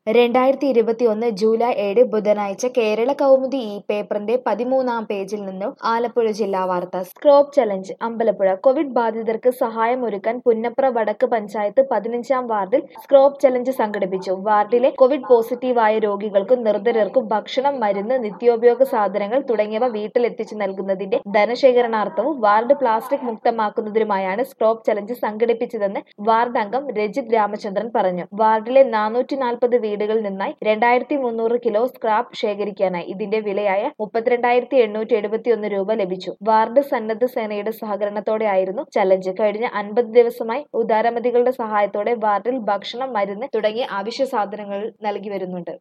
രണ്ടായിരത്തി ഇരുപത്തിയൊന്ന് ജൂലൈ ഏഴ് ബുധനാഴ്ച കേരള കൗമുദി ഈ പേപ്പറിന്റെ പതിമൂന്നാം പേജിൽ നിന്നും ആലപ്പുഴ ജില്ലാ വാർത്ത സ്ക്രോപ്പ് ചലഞ്ച് അമ്പലപ്പുഴ കോവിഡ് ബാധിതർക്ക് സഹായമൊരുക്കാൻ പുന്നപ്ര വടക്ക് പഞ്ചായത്ത് പതിനഞ്ചാം വാർഡിൽ സ്ക്രോപ്പ് ചലഞ്ച് സംഘടിപ്പിച്ചു വാർഡിലെ കോവിഡ് പോസിറ്റീവായ രോഗികൾക്കും നിർധരർക്കും ഭക്ഷണം മരുന്ന് നിത്യോപയോഗ സാധനങ്ങൾ തുടങ്ങിയവ വീട്ടിലെത്തിച്ചു നൽകുന്നതിന്റെ ധനശേഖരണാർത്ഥവും വാർഡ് പ്ലാസ്റ്റിക് മുക്തമാക്കുന്നതിനുമായാണ് സ്ക്രോപ്പ് ചലഞ്ച് സംഘടിപ്പിച്ചതെന്ന് വാർഡ് അംഗം രജിത് രാമചന്ദ്രൻ പറഞ്ഞു വാർഡിലെ നാനൂറ്റി നാൽപ്പത് വീടുകളിൽ നിന്നായി രണ്ടായിരത്തി മുന്നൂറ് കിലോ സ്ക്രാപ്പ് ശേഖരിക്കാനായി ഇതിന്റെ വിലയായ മുപ്പത്തിരണ്ടായിരത്തി എണ്ണൂറ്റി എഴുപത്തിയൊന്ന് രൂപ ലഭിച്ചു വാർഡ് സന്നദ്ധ സേനയുടെ സഹകരണത്തോടെയായിരുന്നു ചലഞ്ച് കഴിഞ്ഞ അൻപത് ദിവസമായി ഉദാരമതികളുടെ സഹായത്തോടെ വാർഡിൽ ഭക്ഷണം മരുന്ന് തുടങ്ങിയ അവശ്യ സാധനങ്ങൾ നൽകി വരുന്നുണ്ട്